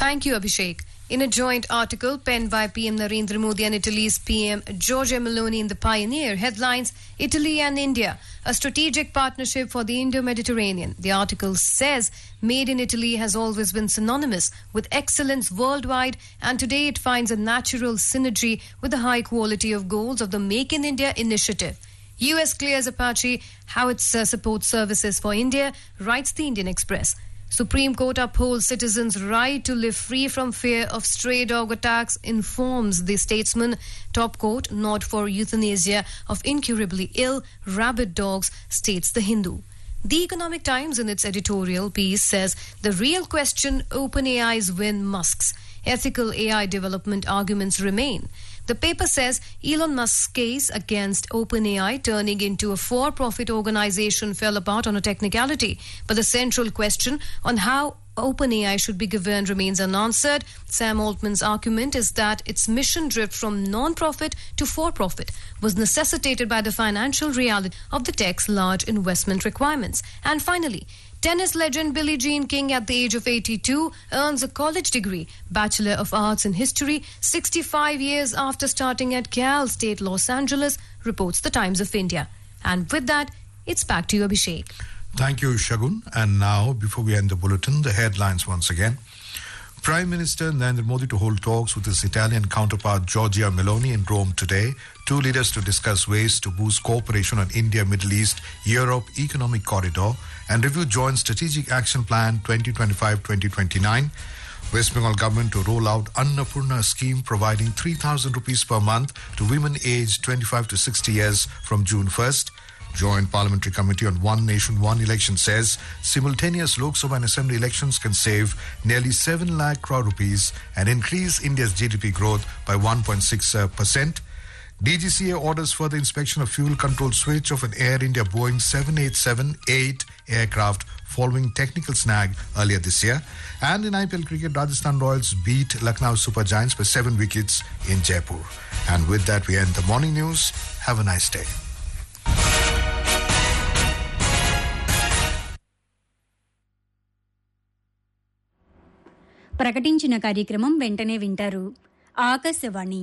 Thank you, Abhishek. In a joint article penned by PM Narendra Modi and Italy's PM Giorgia Meloni in The Pioneer, headlines Italy and India, a strategic partnership for the Indo Mediterranean. The article says Made in Italy has always been synonymous with excellence worldwide, and today it finds a natural synergy with the high quality of goals of the Make in India initiative. US clears Apache how it uh, supports services for India, writes the Indian Express. Supreme Court upholds citizens' right to live free from fear of stray dog attacks, informs the statesman. Top court not for euthanasia of incurably ill rabid dogs, states the Hindu. The Economic Times, in its editorial piece, says the real question OpenAI's win Musk's. Ethical AI development arguments remain. The paper says Elon Musk's case against OpenAI turning into a for profit organization fell apart on a technicality. But the central question on how OpenAI should be governed remains unanswered. Sam Altman's argument is that its mission drift from non profit to for profit was necessitated by the financial reality of the tech's large investment requirements. And finally, Tennis legend Billie Jean King, at the age of 82, earns a college degree, Bachelor of Arts in History, 65 years after starting at Cal State Los Angeles, reports the Times of India. And with that, it's back to you, Abhishek. Thank you, Shagun. And now, before we end the bulletin, the headlines once again. Prime Minister Narendra Modi to hold talks with his Italian counterpart Giorgia Meloni in Rome today. Two leaders to discuss ways to boost cooperation on India, Middle East, Europe economic corridor and review joint strategic action plan 2025-2029. West Bengal government to roll out Annapurna scheme providing 3000 rupees per month to women aged 25 to 60 years from June 1st. Joint Parliamentary Committee on One Nation, One Election says simultaneous Lok Sabha and Assembly elections can save nearly 7 lakh crore rupees and increase India's GDP growth by 1.6%. DGCA orders further inspection of fuel control switch of an Air India Boeing 787-8 aircraft following technical snag earlier this year. And in IPL cricket, Rajasthan Royals beat Lucknow Super Giants by seven wickets in Jaipur. And with that, we end the morning news. Have a nice day. ప్రకటించిన కార్యక్రమం వెంటనే వింటారు ఆకాశవాణి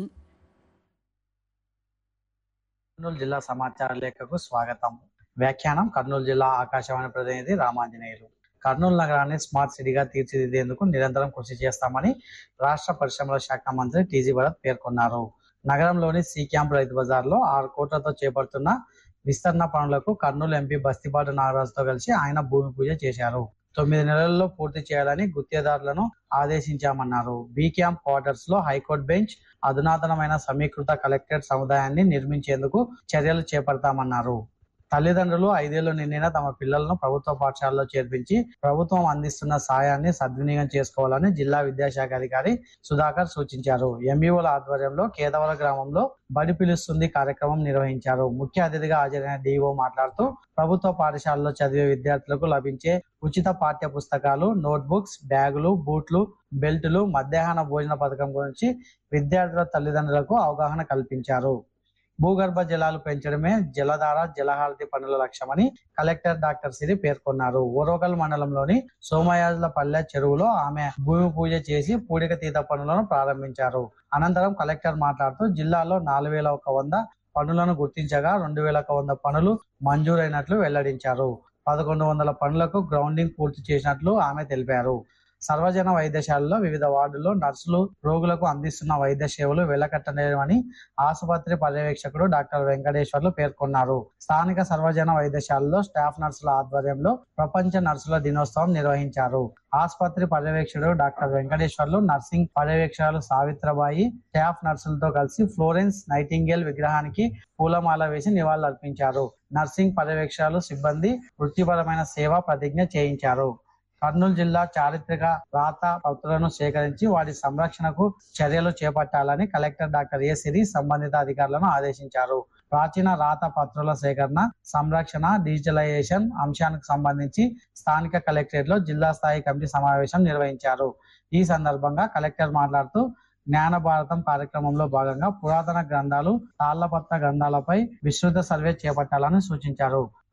కర్నూలు జిల్లా సమాచార లేఖకు స్వాగతం వ్యాఖ్యానం కర్నూలు జిల్లా ఆకాశవాణి ప్రతినిధి రామాంజనేయులు కర్నూలు నగరాన్ని స్మార్ట్ సిటీగా తీర్చిదిద్దేందుకు నిరంతరం కృషి చేస్తామని రాష్ట్ర పరిశ్రమల శాఖ మంత్రి టీజీ భరత్ పేర్కొన్నారు నగరంలోని సి క్యాంప్ రైతు బజార్లో ఆరు కోట్లతో చేపడుతున్న విస్తరణ పనులకు కర్నూలు ఎంపీ బస్తిపాటి నాగరాజుతో కలిసి ఆయన భూమి పూజ చేశారు తొమ్మిది నెలల్లో పూర్తి చేయాలని గుత్తేదారులను ఆదేశించామన్నారు బీ క్యాంప్ క్వార్టర్స్ లో హైకోర్టు బెంచ్ అధునాతనమైన సమీకృత కలెక్టరేట్ సముదాయాన్ని నిర్మించేందుకు చర్యలు చేపడతామన్నారు తల్లిదండ్రులు ఐదేళ్లు నిండిన తమ పిల్లలను ప్రభుత్వ పాఠశాలలో చేర్పించి ప్రభుత్వం అందిస్తున్న సాయాన్ని సద్వినియోగం చేసుకోవాలని జిల్లా విద్యాశాఖ అధికారి సుధాకర్ సూచించారు ఎంఈఓల ఆధ్వర్యంలో కేదవల గ్రామంలో బడి పిలుస్తుంది కార్యక్రమం నిర్వహించారు ముఖ్య అతిథిగా హాజరైన డిఓ మాట్లాడుతూ ప్రభుత్వ పాఠశాలలో చదివే విద్యార్థులకు లభించే ఉచిత పాఠ్య పుస్తకాలు నోట్బుక్స్ బ్యాగులు బూట్లు బెల్టులు మధ్యాహ్న భోజన పథకం గురించి విద్యార్థుల తల్లిదండ్రులకు అవగాహన కల్పించారు భూగర్భ జలాలు పెంచడమే జలధార జలహారతి పనుల లక్ష్యమని కలెక్టర్ డాక్టర్ సిరి పేర్కొన్నారు ఓరోకల్ మండలంలోని సోమయాజుల పల్లె చెరువులో ఆమె భూమి పూజ చేసి పూడిక తీత పనులను ప్రారంభించారు అనంతరం కలెక్టర్ మాట్లాడుతూ జిల్లాలో నాలుగు వేల ఒక వంద పనులను గుర్తించగా రెండు వేల ఒక వంద పనులు మంజూరైనట్లు వెల్లడించారు పదకొండు వందల పనులకు గ్రౌండింగ్ పూర్తి చేసినట్లు ఆమె తెలిపారు సర్వజన వైద్యశాలలో వివిధ వార్డుల్లో నర్సులు రోగులకు అందిస్తున్న వైద్య సేవలు వెలకట్టలేమని ఆసుపత్రి పర్యవేక్షకుడు డాక్టర్ వెంకటేశ్వర్లు పేర్కొన్నారు స్థానిక సర్వజన వైద్యశాలలో స్టాఫ్ నర్సుల ఆధ్వర్యంలో ప్రపంచ నర్సుల దినోత్సవం నిర్వహించారు ఆసుపత్రి పర్యవేక్షకుడు డాక్టర్ వెంకటేశ్వర్లు నర్సింగ్ పర్యవేక్షకులు సావిత్రబాయి స్టాఫ్ నర్సులతో కలిసి ఫ్లోరెన్స్ నైటింగేల్ విగ్రహానికి పూలమాల వేసి నివాళులర్పించారు నర్సింగ్ పర్యవేక్షకులు సిబ్బంది వృత్తిపరమైన సేవ ప్రతిజ్ఞ చేయించారు కర్నూలు జిల్లా చారిత్రక రాత పత్రులను సేకరించి వాటి సంరక్షణకు చర్యలు చేపట్టాలని కలెక్టర్ డాక్టర్ ఏ సిరి సంబంధిత అధికారులను ఆదేశించారు ప్రాచీన రాత పత్రుల సేకరణ సంరక్షణ డిజిటలైజేషన్ అంశానికి సంబంధించి స్థానిక కలెక్టరేట్ లో జిల్లా స్థాయి కమిటీ సమావేశం నిర్వహించారు ఈ సందర్భంగా కలెక్టర్ మాట్లాడుతూ జ్ఞాన భారతం కార్యక్రమంలో భాగంగా పురాతన గ్రంథాలు తాళ్లపత్ర గ్రంథాలపై విస్తృత సర్వే చేపట్టాలని సూచించారు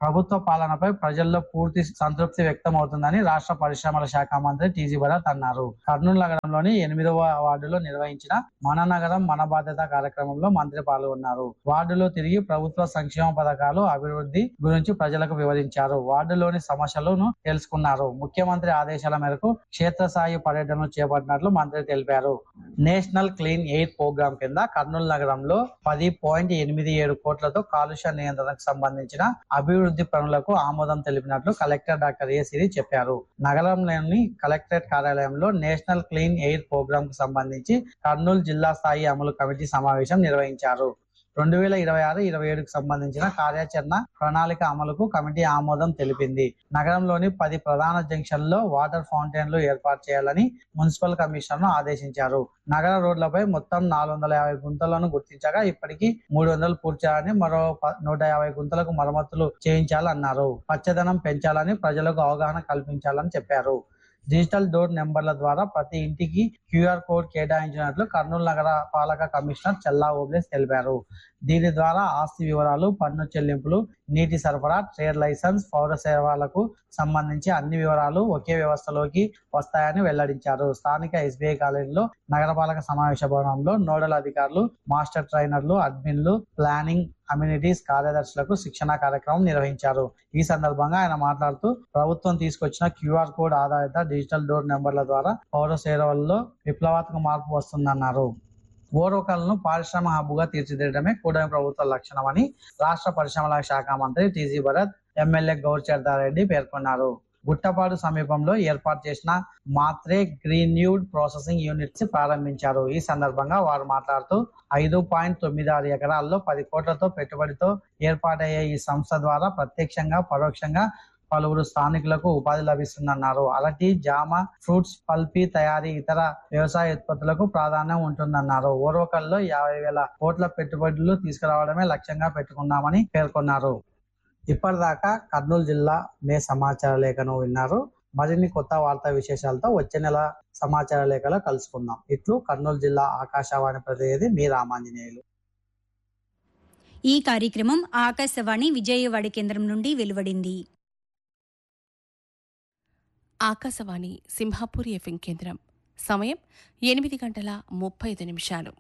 ప్రభుత్వ పాలనపై ప్రజల్లో పూర్తి సంతృప్తి వ్యక్తం అవుతుందని రాష్ట్ర పరిశ్రమల శాఖ మంత్రి టీజీ భరత్ అన్నారు కర్నూలు నగరంలోని ఎనిమిదవ వార్డులో నిర్వహించిన మన నగరం మన బాధ్యత కార్యక్రమంలో మంత్రి పాల్గొన్నారు వార్డులో తిరిగి ప్రభుత్వ సంక్షేమ పథకాలు అభివృద్ధి గురించి ప్రజలకు వివరించారు వార్డులోని సమస్యలను తెలుసుకున్నారు ముఖ్యమంత్రి ఆదేశాల మేరకు క్షేత్రస్థాయి పర్యటనలు చేపట్టినట్లు మంత్రి తెలిపారు నేషనల్ క్లీన్ ఎయిర్ ప్రోగ్రాం కింద కర్నూలు నగరంలో పది పాయింట్ ఎనిమిది ఏడు కోట్లతో కాలుష్య నియంత్రణకు సంబంధించిన అభివృద్ధి పనులకు ఆమోదం తెలిపినట్లు కలెక్టర్ డాక్టర్ ఏ సిరి చెప్పారు నగరంలోని కలెక్టరేట్ కార్యాలయంలో నేషనల్ క్లీన్ ఎయిర్ ప్రోగ్రాం కు సంబంధించి కర్నూలు జిల్లా స్థాయి అమలు కమిటీ సమావేశం నిర్వహించారు రెండు వేల ఇరవై ఆరు ఇరవై ఏడుకు సంబంధించిన కార్యాచరణ ప్రణాళిక అమలుకు కమిటీ ఆమోదం తెలిపింది నగరంలోని పది ప్రధాన జంక్షన్లలో వాటర్ ఫౌంటైన్లు ఏర్పాటు చేయాలని మున్సిపల్ కమిషనర్ ఆదేశించారు నగర రోడ్లపై మొత్తం నాలుగు వందల యాభై గుంతలను గుర్తించగా ఇప్పటికీ మూడు వందలు పూర్తి చేయాలని మరో ప- నూట యాభై గుంతలకు మరమ్మతులు చేయించాలన్నారు పచ్చదనం పెంచాలని ప్రజలకు అవగాహన కల్పించాలని చెప్పారు డిజిటల్ డోర్ నెంబర్ల ద్వారా ప్రతి ఇంటికి క్యూఆర్ కోడ్ కేటాయించినట్లు కర్నూలు నగర పాలక కమిషనర్ చల్లా ఓబ్లేస్ తెలిపారు దీని ద్వారా ఆస్తి వివరాలు పన్ను చెల్లింపులు నీటి సరఫరా ట్రేడ్ లైసెన్స్ పౌర సేవలకు సంబంధించి అన్ని వివరాలు ఒకే వ్యవస్థలోకి వస్తాయని వెల్లడించారు స్థానిక ఎస్బీఐ కాలేజీలో నగరపాలక సమావేశ భవనంలో నోడల్ అధికారులు మాస్టర్ ట్రైనర్లు అడ్మిన్లు ప్లానింగ్ కమ్యూనిటీస్ కార్యదర్శులకు శిక్షణ కార్యక్రమం నిర్వహించారు ఈ సందర్భంగా ఆయన మాట్లాడుతూ ప్రభుత్వం తీసుకొచ్చిన క్యూఆర్ కోడ్ ఆధారిత డిజిటల్ డోర్ నెంబర్ల ద్వారా పౌర సేవల్లో విప్లవాత్మక మార్పు వస్తుందన్నారు ఓరోకలను పారిశ్రమ హబ్బుగా తీర్చిదిద్దడమే కూటమి ప్రభుత్వ లక్షణమని రాష్ట్ర పరిశ్రమల శాఖ మంత్రి టీజీ భరత్ ఎమ్మెల్యే గౌర్చర్దారెడ్డి పేర్కొన్నారు గుట్టపాడు సమీపంలో ఏర్పాటు చేసిన మాత్రే గ్రీన్యూడ్ ప్రాసెసింగ్ యూనిట్స్ ప్రారంభించారు ఈ సందర్భంగా వారు మాట్లాడుతూ ఐదు పాయింట్ తొమ్మిది ఆరు ఎకరాల్లో పది కోట్లతో పెట్టుబడితో ఏర్పాటయ్యే ఈ సంస్థ ద్వారా ప్రత్యక్షంగా పరోక్షంగా పలువురు స్థానికులకు ఉపాధి లభిస్తుందన్నారు అరటి జామ ఫ్రూట్స్ పల్పీ తయారీ ఇతర వ్యవసాయ ఉత్పత్తులకు ప్రాధాన్యం ఉంటుందన్నారు ఓర్వకల్లో యాభై వేల కోట్ల పెట్టుబడులు తీసుకురావడమే లక్ష్యంగా పెట్టుకున్నామని పేర్కొన్నారు ఇప్పటిదాకా కర్నూలు జిల్లా మే సమాచార లేఖను విన్నారు మరిన్ని కొత్త వార్తా విశేషాలతో వచ్చే నెల సమాచార లేఖలో కలుసుకుందాం ఇట్లు కర్నూలు జిల్లా ఆకాశవాణి ప్రతినిధి మీ రామాంజనేయులు ఈ కార్యక్రమం ఆకాశవాణి విజయవాడ కేంద్రం నుండి వెలువడింది ఆకాశవాణి సింహాపూర్ ఎఫ్ఎం కేంద్రం సమయం ఎనిమిది గంటల ముప్పై ఐదు నిమిషాలు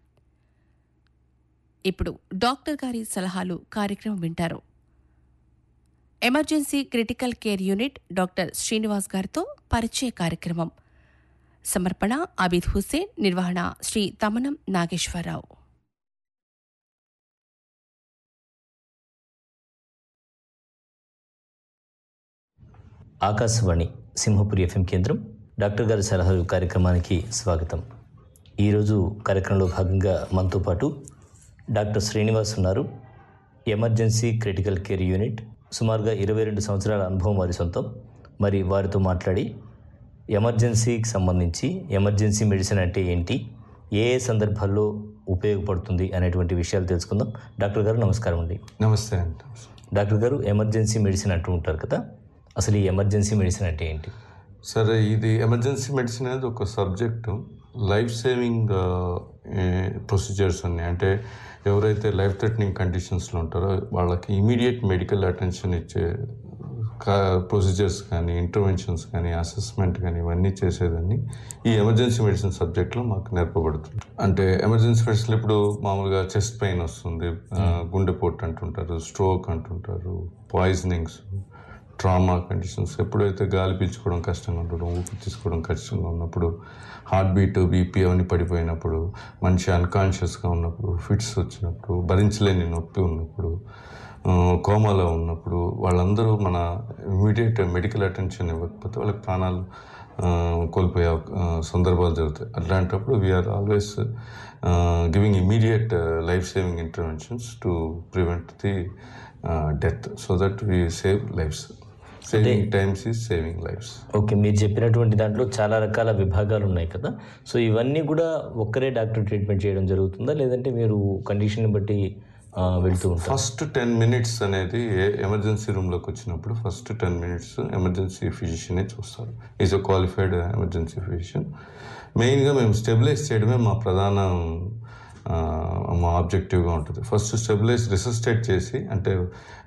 ఇప్పుడు డాక్టర్ గారి సలహాలు కార్యక్రమం వింటారు emergency critical care unit doctor Srinivas గారితో పరిచయ కార్యక్రమం సమర్పణ అబీద్ హుస్సేన్ నిర్వహణ శ్రీ తమనం నాగేశ్వరరావు ఆకాశవాణి సింహపురి ఎఫ్ఎం కేంద్రం డాక్టర్ గారి సలహాలు కార్యక్రమానికి స్వాగతం ఈరోజు కార్యక్రమంలో భాగంగా మనతో పాటు డాక్టర్ శ్రీనివాస్ ఉన్నారు ఎమర్జెన్సీ క్రిటికల్ కేర్ యూనిట్ సుమారుగా ఇరవై రెండు సంవత్సరాల అనుభవం వారి సొంతం మరి వారితో మాట్లాడి ఎమర్జెన్సీకి సంబంధించి ఎమర్జెన్సీ మెడిసిన్ అంటే ఏంటి ఏ ఏ సందర్భాల్లో ఉపయోగపడుతుంది అనేటువంటి విషయాలు తెలుసుకుందాం డాక్టర్ గారు నమస్కారం అండి నమస్తే అండి డాక్టర్ గారు ఎమర్జెన్సీ మెడిసిన్ అంటూ ఉంటారు కదా అసలు ఈ ఎమర్జెన్సీ మెడిసిన్ అంటే ఏంటి సరే ఇది ఎమర్జెన్సీ మెడిసిన్ అనేది ఒక సబ్జెక్టు లైఫ్ సేవింగ్ ప్రొసీజర్స్ ఉన్నాయి అంటే ఎవరైతే లైఫ్ థ్రెటనింగ్ కండిషన్స్లో ఉంటారో వాళ్ళకి ఇమీడియట్ మెడికల్ అటెన్షన్ ఇచ్చే ప్రొసీజర్స్ కానీ ఇంటర్వెన్షన్స్ కానీ అసెస్మెంట్ కానీ ఇవన్నీ చేసేదాన్ని ఈ ఎమర్జెన్సీ మెడిసిన్ సబ్జెక్ట్లో మాకు నేర్పబడుతుంది అంటే ఎమర్జెన్సీ మెడిసిన్ ఇప్పుడు మామూలుగా చెస్ట్ పెయిన్ వస్తుంది ఆ, గుండెపోటు అంటుంటారు స్ట్రోక్ అంటుంటారు పాయిజనింగ్స్ ట్రామా కండిషన్స్ ఎప్పుడైతే గాలి పీల్చుకోవడం కష్టంగా ఉండడం ఊపిరి తీసుకోవడం కష్టంగా ఉన్నప్పుడు హార్ట్ బీట్ బీపీ అవన్నీ పడిపోయినప్పుడు మనిషి అన్కాన్షియస్గా ఉన్నప్పుడు ఫిట్స్ వచ్చినప్పుడు భరించలేని నొప్పి ఉన్నప్పుడు ఆ, కోమాలో ఉన్నప్పుడు వాళ్ళందరూ మన ఇమీడియట్ మెడికల్ అటెన్షన్ ఇవ్వకపోతే వాళ్ళకి ప్రాణాలు ఆ, కోల్పోయే అవక- ఆ, సందర్భాలు జరుగుతాయి అట్లాంటప్పుడు we are always giving immediate life saving interventions to prevent the death so that we save lives saving times is saving lives okay మీరు చెప్పినటువంటి దాంట్లో చాలా రకాల విభాగాలు ఉన్నాయి కదా సో ఇవన్నీ కూడా ఒక్కరే డాక్టర్ ట్రీట్మెంట్ చేయడం జరుగుతుందా లేదంటే మీరు కండిషన్ బట్టి ఆ, వెళ్తూ ఉంటారు ఫస్ట్ టెన్ మినిట్స్ అనేది ఎమర్జెన్సీ రూమ్లోకి వచ్చినప్పుడు ఫస్ట్ టెన్ మినిట్స్ ఎమర్జెన్సీ ఫిజిషియనే చూస్తారు is a qualified emergency physician మెయిన్గా మేము స్టెబిలైజ్ చేయడమే మా ప్రధాన ఆ, మా ఆబ్జెక్టివ్గా ఉంటుంది ఫస్ట్ స్టెబిలైజ్ రిసస్టేట్ చేసి అంటే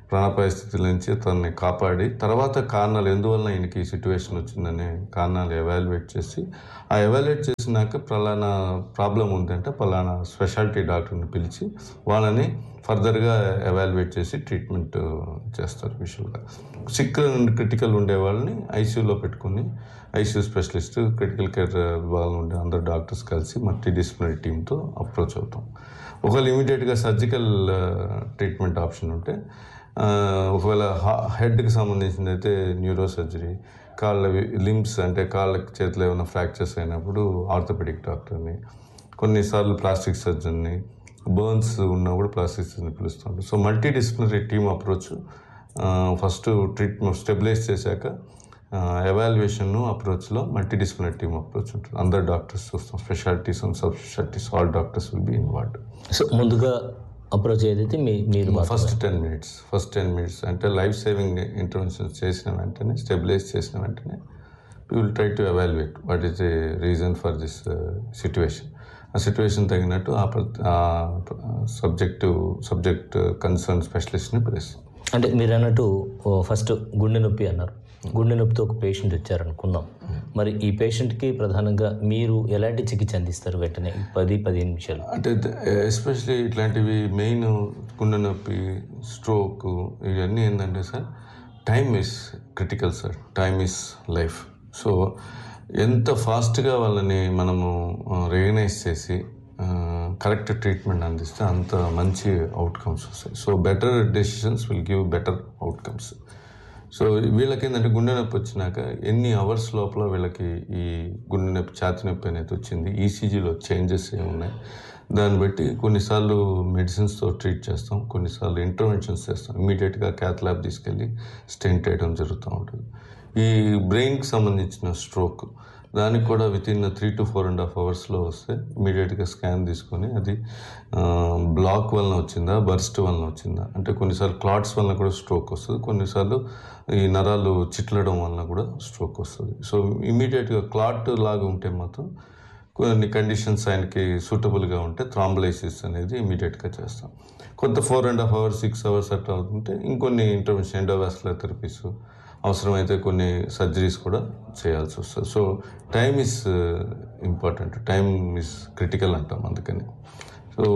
ప్రాణాపాయ స్థితి నుంచి తనని కాపాడి తర్వాత కారణాలు ఎందువల్ల ఈయనకి ఈ సిచ్యువేషన్ వచ్చిందనే కారణాలు ఎవాల్యుయేట్ చేసి ఆ ఎవాల్యుయేట్ చేసినాక పలానా ప్రాబ్లం ఉందంటే పలానా స్పెషాలిటీ డాక్టర్ని పిలిచి వాళ్ళని ఫర్దర్గా ఎవాల్యుయేట్ చేసి ట్రీట్మెంట్ చేస్తారు విషువల్గా సిక్ అండ్ క్రిటికల్ ఉండే వాళ్ళని ఐసీయూలో పెట్టుకుని ఐసీయూ స్పెషలిస్ట్ క్రిటికల్ కేర్ విభాగంలో ఉండే అందరు డాక్టర్స్ కలిసి మల్టీ డిసిప్లినరీ టీంతో అప్రోచ్ అవుతాం ఒకవేళ ఇమీడియట్గా సర్జికల్ ట్రీట్మెంట్ ఆప్షన్ ఉంటే ఆ, ఒకవేళ హెడ్కి సంబంధించింది అయితే న్యూరో సర్జరీ కాళ్ళ లిమ్స్ అంటే కాళ్ళకి చేతిలో ఏమైనా ఫ్రాక్చర్స్ అయినప్పుడు ఆర్థోపెడిక్ డాక్టర్ని కొన్నిసార్లు ప్లాస్టిక్ సర్జన్ని బర్న్స్ ఉన్నప్పుడు ప్లాస్టిక్ సర్జన్ పిలుస్తుంటారు so multidisciplinary team approach first treatment stabilise చేశాక ఎవాల్యుయేషన్ అప్రోచ్లో మల్టీ డిసిప్లినరీ టీమ్ అప్రోచ్ ఉంటుంది అందరు డాక్టర్స్ చూస్తాం specialities and sub specialities all doctors will be involved so ముందుగా అప్రోచ్ ఏదైతే మీ మీరు మాత్రమే. First ten minutes first ten minutes అంటే లైఫ్ సేవింగ్ ఇంటర్వెన్షన్ చేసిన వెంటనే స్టెబిలైజ్ చేసిన వెంటనే we will try to evaluate what is the reason for this situation ఆ సిచ్యువేషన్ తగినట్టు ఆ సబ్జెక్టు సబ్జెక్ట్ కన్సర్న్ స్పెషలిస్ట్ని పిలుస్తాం అంటే మీరు అన్నట్టు ఓ, ఫస్ట్ గుండె నొప్పి అన్నారు గుండె నొప్పితో ఒక పేషెంట్ వచ్చారనుకుందాం మరి ఈ పేషెంట్కి ప్రధానంగా మీరు ఎలాంటి చికిత్స అందిస్తారు వెంటనే ఈ పది పదిహేను నిమిషాలు అంటే ఎస్పెషలీ ఇట్లాంటివి మెయిన్ గుండె నొప్పి స్ట్రోక్ ఇవన్నీ ఏంటంటే sir time is critical sir time is life so ఎంత ఫాస్ట్గా వాళ్ళని మనము రికగ్నైజ్ చేసి కరెక్ట్ ట్రీట్మెంట్ అందిస్తే అంత మంచి అవుట్కమ్స్ వస్తాయి so better decisions will give better outcomes so వీళ్ళకి ఏంటంటే గుండె నొప్పి వచ్చినాక ఎన్ని అవర్స్ లోపల వీళ్ళకి ఈ గుండె నొప్పి ఛాతి నొప్పి అనేది వచ్చింది ఈసీజీలో చేంజెస్ ఏమున్నాయి దాన్ని బట్టి కొన్నిసార్లు మెడిసిన్స్తో ట్రీట్ చేస్తాం కొన్నిసార్లు ఇంటర్వెన్షన్స్ చేస్తాం ఇమీడియట్గా క్యాత్ ల్యాబ్ తీసుకెళ్ళి స్టెంట్ వేయడం జరుగుతూ ఉంటుంది ఈ బ్రెయిన్కి సంబంధించిన స్ట్రోక్ దానికి కూడా within three to four and half అవర్స్లో వస్తే ఇమీడియట్గా స్కాన్ తీసుకొని అది బ్లాక్ వలన వచ్చిందా బర్స్ట్ వలన వచ్చిందా అంటే కొన్నిసార్లు క్లాట్స్ వలన కూడా స్ట్రోక్ వస్తుంది కొన్నిసార్లు ఈ నరాలు చిట్లడం వలన కూడా స్ట్రోక్ వస్తుంది సో ఇమీడియట్గా క్లాట్ లాగా ఉంటే మాత్రం కొన్ని కండిషన్స్ ఆయనకి సూటబుల్గా ఉంటే థ్రాంబలైసిస్ అనేది ఇమీడియట్గా చేస్తాం కొంత four and half hours six hours అట్లా అవుతుంటే ఇంకొన్ని ఇంటర్వెన్షన్ ఎండోవాస్కులర్ థెరపీస్ అవసరమైతే కొన్ని సర్జరీస్ కూడా చేయాల్సి వస్తుంది so time is important time is critical అంటాం అందుకని సో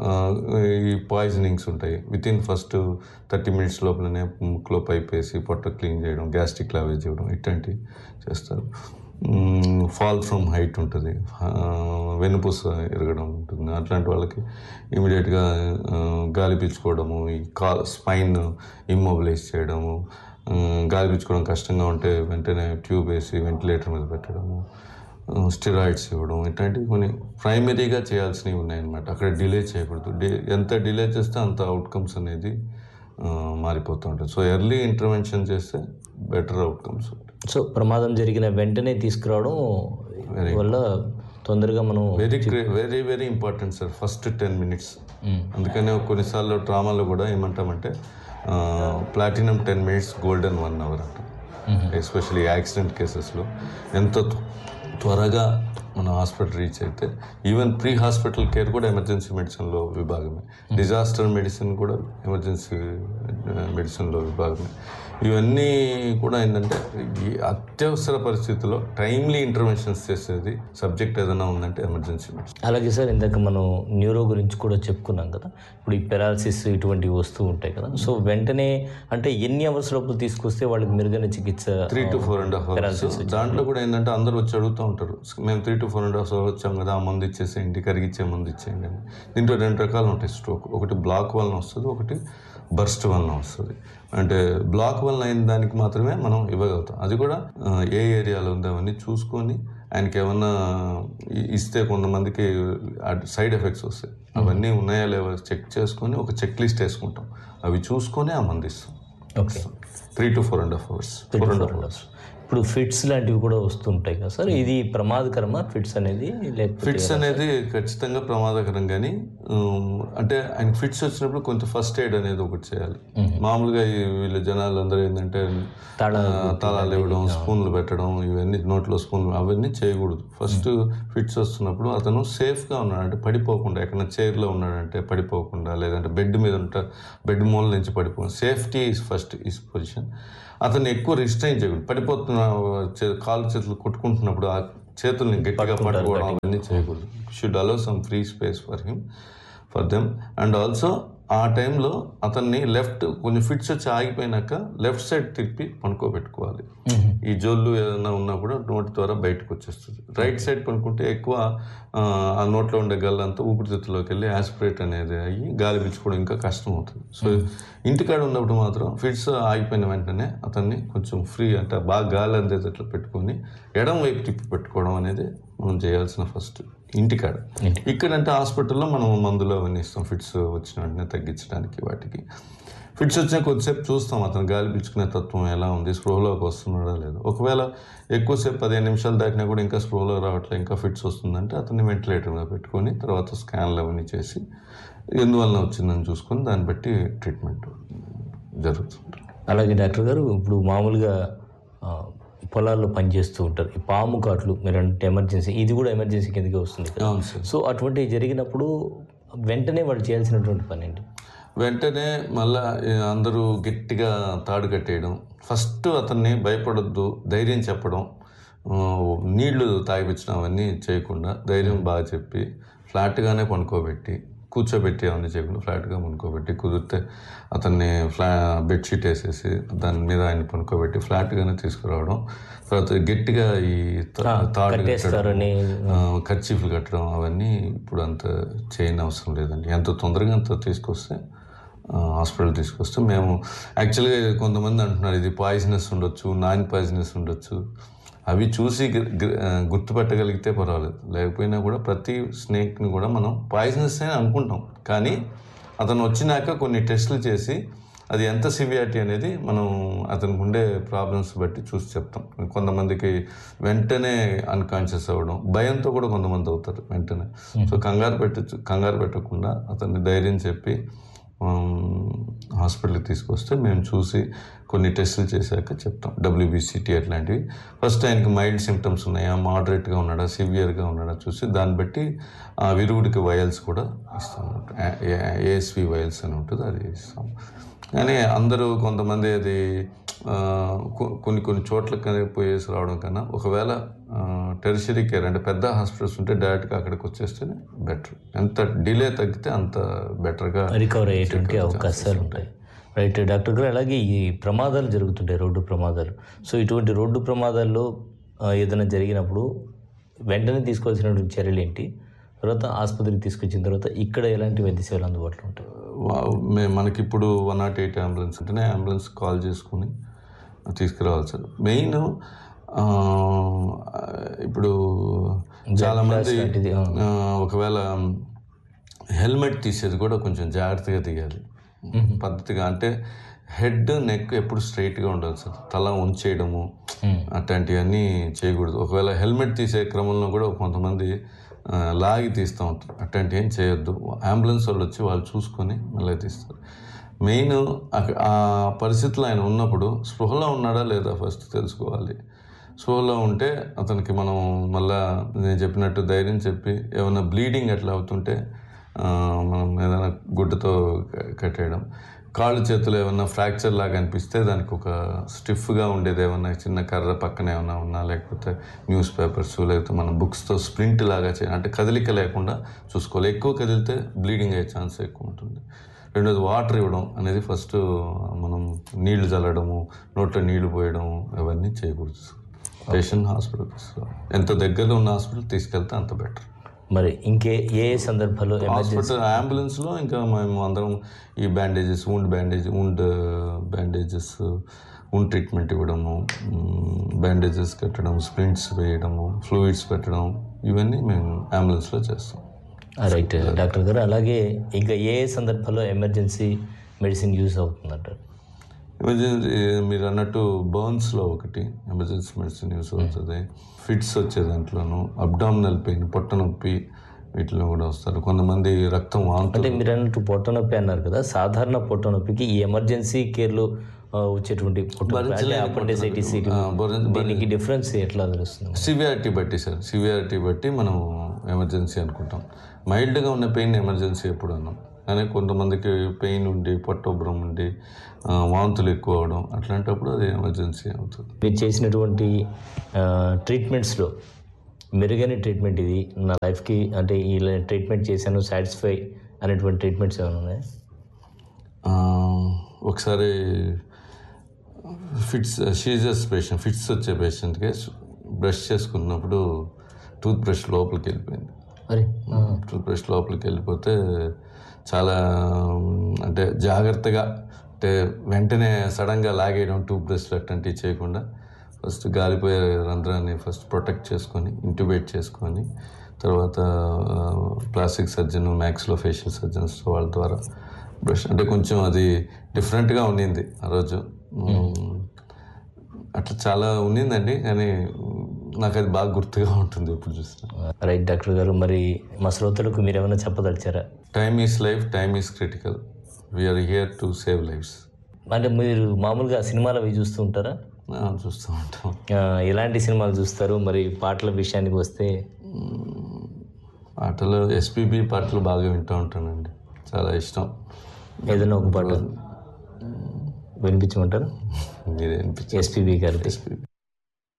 ఈ పాయిజనింగ్స్ ఉంటాయి within first thirty minutes లోపలనే ముక్కులో పైప్ వేసి పొట్ట క్లీన్ చేయడం గ్యాస్ట్రిక్ లావేజ్ చేయడం ఇట్లాంటివి చేస్తారు ఫాల్ ఫ్రమ్ హైట్ ఉంటుంది వెన్నుపూస ఎరగడం ఉంటుంది అట్లాంటి వాళ్ళకి ఇమీడియట్గా గాలి పీల్చుకోవడము ఈ కా స్పైన్ ఇమ్మొబిలైజ్ చేయడము ఆ, గాలి పీల్చుకోవడం కష్టంగా ఉంటే వెంటనే ట్యూబ్ వేసి వెంటిలేటర్ మీద పెట్టడము స్టిరాయిడ్స్ ఇవ్వడం ఇట్లాంటివి కొన్ని ప్రైమరీగా చేయాల్సినవి ఉన్నాయన్నమాట అక్కడ డిలే చేయకూడదు డి ఎంత డిలే చేస్తే అంత అవుట్కమ్స్ అనేది ఆ, మారిపోతూ ఉంటుంది సో ఎర్లీ ఇంటర్వెన్షన్ చేస్తే బెటర్ అవుట్కమ్స్ ఉంటాయి సో ప్రమాదం జరిగిన వెంటనే తీసుకురావడం వల్ల తొందరగా మనం very very very important sir first ten minutes అందుకనే కొన్నిసార్లు డ్రామాలో కూడా ఏమంటామంటే platinum ten minutes golden one hour అంటాం ఎస్పెషల్లీ యాక్సిడెంట్ కేసెస్లో ఎంత త్వ- త్వరగా మన హాస్పిటల్ రీచ్ అయితే ఈవెన్ ప్రీ హాస్పిటల్ కేర్ కూడా ఎమర్జెన్సీ మెడిసిన్లో విభాగమే డిజాస్టర్ మెడిసిన్ కూడా ఎమర్జెన్సీ మెడిసిన్లో విభాగమే ఇవన్నీ కూడా ఏంటంటే ఈ అత్యవసర పరిస్థితుల్లో టైమ్లీ ఇంటర్వెన్షన్స్ చేసేది సబ్జెక్ట్ ఏదైనా ఉందంటే ఎమర్జెన్సీ మెడిసిన్ అలాగే సార్ ఇందాక మనం న్యూరో గురించి కూడా చెప్పుకున్నాం కదా ఇప్పుడు ఈ పెరాలసిస్ ఇటువంటివి వస్తూ ఉంటాయి కదా సో వెంటనే అంటే ఎన్ని అవర్స్ లోపల తీసుకొస్తే వాళ్ళకి మెరుగైన చికిత్స three to four and half hours దాంట్లో కూడా ఏంటంటే అందరూ వచ్చి అడుగుతూ ఉంటారు మేము three to four and half hours వచ్చాం కదా ఆ మందు ఇచ్చేసేయండి కరిగిచ్చే మందు ఇచ్చేయండి అని దీంట్లో రెండు రకాలు ఉంటాయి స్ట్రోక్ ఒకటి బ్లాక్ వలన వస్తుంది ఒకటి బర్స్ట్ వలన వస్తుంది అంటే బ్లాక్ వలన అయిన దానికి మాత్రమే మనం ఇవ్వగలుగుతాం అది కూడా ఆ, ఏ ఏరియాలో ఉందో అవన్నీ చూసుకొని ఆయనకి ఏమన్నా ఇ- ఇస్తే కొంతమందికి సైడ్ ఎఫెక్ట్స్ వస్తాయి అవన్నీ ఉన్నాయా లేవా చెక్ చేసుకొని ఒక చెక్ లిస్ట్ వేసుకుంటాం అవి చూసుకొని ఆ మందు ఇస్తాం okay three to four and half hours four and half hours ఇప్పుడు ఫిట్స్ లాంటివి కూడా వస్తుంటాయి కదా సార్ ఇది ప్రమాదకరమా ఫిట్స్ అనేది లేకపోతే ఫిట్స్ అనేది ఖచ్చితంగా ప్రమాదకరం కానీ ఉమ్, అంటే ఆయన ఫిట్స్ వచ్చినప్పుడు కొంచెం ఫస్ట్ ఎయిడ్ అనేది ఒకటి చేయాలి మామూలుగా ఈ వీళ్ళ జనాలు అందరూ ఏంటంటే తాళాలు ఆ, తాళాలు ఇవ్వడం స్పూన్లు పెట్టడం ఇవన్నీ నోట్లో స్పూన్లు అవన్నీ చేయకూడదు ఫస్ట్ ఫిట్స్ వస్తున్నప్పుడు అతను సేఫ్గా ఉన్నాడు అంటే పడిపోకుండా ఎక్కడ చైర్లో ఉన్నాడంటే పడిపోకుండా లేదంటే బెడ్ మీద ఉంటా బెడ్ మూల నుంచి పడిపోకుండా safety is first is position అతన్ని ఎక్కువ రిస్ట్రైన్ చేయకూడదు పడిపోతున్న చే- కాలు చేతులు కొట్టుకుంటున్నప్పుడు ఆ చేతుల్ని గట్టిగా పట్టుకోవడం అవన్నీ చేయకూడదు should allow some free space for him for them and also ఆ టైంలో అతన్ని లెఫ్ట్ కొంచెం ఫిట్స్ వచ్చి ఆగిపోయినాక లెఫ్ట్ సైడ్ తిప్పి పనుకోబెట్టుకోవాలి ఈ జోళ్ళు ఏదైనా ఉన్నా కూడా నోటి ద్వారా బయటకు వచ్చేస్తుంది రైట్ సైడ్ పనుకుంటే ఎక్కువ ఆ, ఆ నోట్లో ఉండే గల్లంతా ఊపిరితిత్తులోకి వెళ్ళి యాస్పిరేట్ అనేది అయ్యి గాలి పీల్చుకోవడం ఇంకా కష్టం అవుతుంది సో ఇంటికాడ ఉన్నప్పుడు మాత్రం ఫిట్స్ ఆగిపోయిన వెంటనే అతన్ని కొంచెం ఫ్రీ అంటే బాగా గాలి అందేటట్లు పెట్టుకొని ఎడం వైపు తిప్పి పెట్టుకోవడం అనేది మనం చేయాల్సిన ఫస్ట్ ఇంటికాడ ఇక్కడంటే హాస్పిటల్లో మనం మందులు అవన్నీ ఇస్తాం ఫిట్స్ వచ్చిన వెంటనే తగ్గించడానికి వాటికి ఫిట్స్ వచ్చిన కొద్దిసేపు చూస్తాం అతను గాలి పీల్చుకునే తత్వం ఎలా ఉంది స్ప్రోలోకి వస్తున్నాడా లేదు ఒకవేళ ఎక్కువసేపు పదిహేను నిమిషాలు దాటినా కూడా ఇంకా స్ప్రోలో రావట్లేదు ఇంకా ఫిట్స్ వస్తుందంటే అతన్ని వెంటిలేటర్ మీద పెట్టుకొని తర్వాత స్కాన్లు అవన్నీ చేసి ఎందువలన వచ్చిందని చూసుకొని దాన్ని బట్టి ట్రీట్మెంట్ జరుగుతుంది అలాగే డాక్టర్ గారు ఇప్పుడు మామూలుగా ఆ, పొలాల్లో పనిచేస్తూ ఉంటారు ఈ పాము కాట్లు మీరు అంటే ఎమర్జెన్సీ ఇది కూడా ఎమర్జెన్సీ కిందకి వస్తుంది కదా అవును సార్ సో అటువంటి జరిగినప్పుడు వెంటనే వాళ్ళు చేయాల్సినటువంటి పని ఏంటి వెంటనే మళ్ళా ఈ అందరూ గట్టిగా తాడు కట్టేయడం ఫస్ట్ అతన్ని భయపడొద్దు ధైర్యం చెప్పడం ఆ, నీళ్లు తాగిపించడం అవన్నీ చేయకుండా ధైర్యం బాగా చెప్పి ఫ్లాట్గానే పనుకోబెట్టి కూర్చోబెట్టి అవన్నీ చేయకుండా ఫ్లాట్గా పనుకోబెట్టి కుదిరితే అతన్ని ఫ్లా బెడ్షీట్ వేసేసి దాని మీద ఆయన పనుకోబెట్టి ఫ్లాట్గానే తీసుకురావడం తర్వాత గట్టిగా ఈ తా- తాడు కట్టడం కట్టేస్తారని ఖర్చీఫ్లు కట్టడం అవన్నీ ఇప్పుడు అంత చేయని అవసరం లేదండి ఎంత తొందరగా అంత తీసుకొస్తే హాస్పిటల్ తీసుకొస్తే మేము యాక్చువల్గా కొంతమంది అంటున్నారు ఇది పాయిజనస్ ఉండొచ్చు నాన్ పాయిజనస్ ఉండొచ్చు అవి చూసి గు- గు- ఆ, గుర్తుపట్టగలిగితే పర్వాలేదు లేకపోయినా కూడా ప్రతి స్నేక్ని కూడా మనం పాయిజనస్ అని అనుకుంటాం కానీ అతను వచ్చినాక కొన్ని టెస్టులు చేసి అది ఎంత సివియారిటీ అనేది మనం అతనికి ఉండే ప్రాబ్లమ్స్ బట్టి చూసి చెప్తాం కొంతమందికి వెంటనే అన్కాన్షియస్ అవ్వడం భయంతో కూడా కొంతమంది అవుతారు వెంటనే సో కంగారు పెట్టచ్చు కంగారు పెట్టకుండా అతన్ని ధైర్యం చెప్పి హాస్పిటల్కి తీసుకొస్తే మేము చూసి కొన్ని టెస్టులు చేశాక చెప్తాం డబ్ల్యూబీసీటీ అట్లాంటివి ఫస్ట్ ఆయనకి మైల్డ్ సిమ్టమ్స్ ఉన్నాయా మోడరేట్గా ఉన్నాడా సివియర్గా ఉన్నాడా చూసి దాన్ని బట్టి ఆ విరుగుడికి వయల్స్ కూడా ఇస్తాం ఏఎస్వి వయల్స్ అని ఉంటుంది అది ఇస్తాం కానీ అందరూ కొంతమంది అది ఆ, కొ- కొన్ని కొన్ని చోట్లకి పోయేసి రావడం కన్నా ఒకవేళ టెరిషరీ కేర్ అంటే పెద్ద హాస్పిటల్స్ ఉంటే డైరెక్ట్గా అక్కడికి వచ్చేస్తేనే బెటర్ ఎంత డిలే తగ్గితే అంత బెటర్గా రికవర్ అయ్యేటువంటి అవకాశాలు ఉంటాయి రైట్ డాక్టర్ గారు అలాగే ఈ ప్రమాదాలు జరుగుతుంటాయి రోడ్డు ప్రమాదాలు సో ఇటువంటి రోడ్డు ప్రమాదాల్లో ఆ, ఏదైనా జరిగినప్పుడు వెంటనే తీసుకోవాల్సినటువంటి చర్యలు ఏంటి తర్వాత ఆసుపత్రికి తీసుకొచ్చిన తర్వాత ఇక్కడ ఎలాంటి వైద్య సేవలు అందుబాటులో ఉంటాయి వా- మే- మనకిప్పుడు వన్ నాట్ ఎయిట్ అంబులెన్స్ ఉంటేనే అంబులెన్స్ కాల్ చేసుకుని తీసుకురావాలి సార్ మెయిన్ ఇప్పుడు చాలామంది లాంటిది, ఆ. ఆ, ఒకవేళ హెల్మెట్ తీసేది కూడా కొంచెం జాగ్రత్తగా తీయాలి పద్ధతిగా అంటే హెడ్ నెక్ ఎప్పుడు స్ట్రైట్గా ఉండాలి సార్ తల ఉంచేయడము అట్లాంటివన్నీ చేయకూడదు ఒకవేళ హెల్మెట్ తీసే క్రమంలో కూడా కొంతమంది ఆ, లాగి తీస్తూ ఉంటారు అట్లాంటివి ఏం చేయొద్దు అంబులెన్స్ వాళ్ళు వచ్చి వాళ్ళు చూసుకొని మళ్ళీ తీస్తారు మెయిన్ అక- ఆ పరిస్థితిలో ఆయన ఉన్నప్పుడు స్పృహలో ఉన్నాడా లేదా ఫస్ట్ తెలుసుకోవాలి స్పృహలో ఉంటే అతనికి మనం మళ్ళా నేను చెప్పినట్టు ధైర్యం చెప్పి ఏమైనా బ్లీడింగ్ అట్లా అవుతుంటే ఆ, మనం ఏదైనా గుడ్డతో క- కట్టేయడం కాళ్ళు చేతులు ఏమన్నా ఫ్రాక్చర్ లాగా అనిపిస్తే దానికి ఒక స్టిఫ్గా ఉండేది ఏమన్నా చిన్న కర్ర పక్కన ఏమన్నా ఉన్నా లేకపోతే న్యూస్ పేపర్స్ లేకపోతే మన బుక్స్తో స్ప్రింట్ లాగా చేయాలి అంటే కదలిక లేకుండా చూసుకోవాలి ఎక్కువ కదిలితే బ్లీడింగ్ అయ్యే ఛాన్స్ ఎక్కువ ఉంటుంది రెండోది వాటర్ ఇవ్వడం అనేది ఫస్ట్ మనం నీళ్లు చల్లడము నోట్లో నీళ్లు పోయడం అవన్నీ చేయకూడదు పేషెంట్ హాస్పిటల్ తీసుకురావాలి ఎంత దగ్గరలో ఉన్న హాస్పిటల్ తీసుకెళ్తే అంత బెటర్ మరి ఇంకే ఏ ఏ సందర్భాల్లో ఎమర్జెన్సీ హాస్పిటల్ అంబులెన్స్లో ఇంకా మేము అందరం ఈ బ్యాండేజెస్ ఉండ్ బ్యాండేజ్ ఉండ్ బ్యాండేజెస్ ఉండ్ ట్రీట్మెంట్ ఇవ్వడము బ్యాండేజెస్ కట్టడం స్ప్రింట్స్ వేయడము ఫ్లూయిడ్స్ పెట్టడం ఇవన్నీ మేము అంబులెన్స్లో చేస్తాం రైట్ డాక్టర్ గారు అలాగే ఇంకా ఏ ఏ సందర్భాల్లో ఎమర్జెన్సీ మెడిసిన్ యూజ్ అవుతుందంటారు ఎమర్జెన్సీ మీరు అన్నట్టు బర్న్స్లో ఒకటి ఎమర్జెన్సీ మెడిసిన్ యూస్ అవుతుంది ఫిట్స్ వచ్చే దాంట్లోనూ అబ్డామినల్ పెయిన్ పొట్ట నొప్పి వీటిలో కూడా వస్తారు కొంతమంది రక్తం అంటే వాంతులు మీరు అన్నట్టు పొట్ట నొప్పి అన్నారు కదా సాధారణ పొట్ట నొప్పికి ఈ ఎమర్జెన్సీ కేర్లో ఆ, వచ్చేటువంటి పొట్ట నొప్పి, అంటే భరించలేని అపెండిసైటిస్ పొట్ట నొప్పి. ఆ, భరిం- దీనికి డిఫరెన్స్ ఎట్లా తెలుస్తుంది సివియారిటీ బట్టి సార్ సివియారిటీ బట్టి మనం ఎమర్జెన్సీ అనుకుంటాం మైల్డ్గా ఉన్న పెయిన్ ఎమర్జెన్సీ ఎప్పుడు అన్నాం కానీ కొంతమందికి పెయిన్ ఉండి పొట్టొబ్బరం ఉండి ఆ, వాంతులు ఎక్కువ అవడం అట్లాంటప్పుడు అది ఎమర్జెన్సీ అవుతుంది మీరు చేసినటువంటి ఆ, ట్రీట్మెంట్స్లో మెరుగైన ట్రీట్మెంట్ ఇది నా లైఫ్కి అంటే ఇలా ట్రీట్మెంట్ చేశాను సాటిస్ఫై అనేటువంటి ట్రీట్మెంట్స్ ఏమైనా ఉన్నాయా ఆ, ఒకసారి ఫిట్స్ షీజర్స్ పేషెంట్ ఫిట్స్ వచ్చే పేషెంట్కి బ్రష్ చేసుకున్నప్పుడు టూత్ బ్రష్ లోపలికి వెళ్ళిపోయింది అరే టూత్ బ్రష్ లోపలికి వెళ్ళిపోతే చాలా మ్, అంటే జాగ్రత్తగా అంటే వెంటనే సడన్గా లాగేయడం టూత్ బ్రష్లు అట్లాంటివి చేయకుండా ఫస్ట్ గాలిపోయే రంధ్రాన్ని ఫస్ట్ ప్రొటెక్ట్ చేసుకొని ఇంట్యుబేట్ చేసుకొని తర్వాత ప్లాస్టిక్ సర్జన్ మ్యాక్స్లో ఫేషియల్ సర్జన్స్ వాళ్ళ ద్వారా బ్రష్ అంటే కొంచెం అది డిఫరెంట్గా ఉండింది ఆ రోజు మ్, అట్లా చాలా ఉండిందండి కానీ మ్, నాకు అది బాగా గుర్తుగా ఉంటుంది ఇప్పుడు చూసిన రైట్ డాక్టర్ గారు మరి మా శ్రోతలకు మీరు ఏమైనా చెప్పదలిచారా time is life time is critical we're here to save lives అంటే మీరు మామూలుగా సినిమాలు అవి చూస్తూ ఉంటారా చూస్తూ ఉంటాం ఆ, ఎలాంటి సినిమాలు చూస్తారు మరి పాటల విషయానికి వస్తే పాటలు ఎస్పీబీ పాటలు బాగా వింటూ ఉంటానండి చాలా ఇష్టం ఏదైనా ఒక పాట వినిపించమంటారు మీరే అనిపించి ఎస్పీబీ గారి ఎస్పీబీ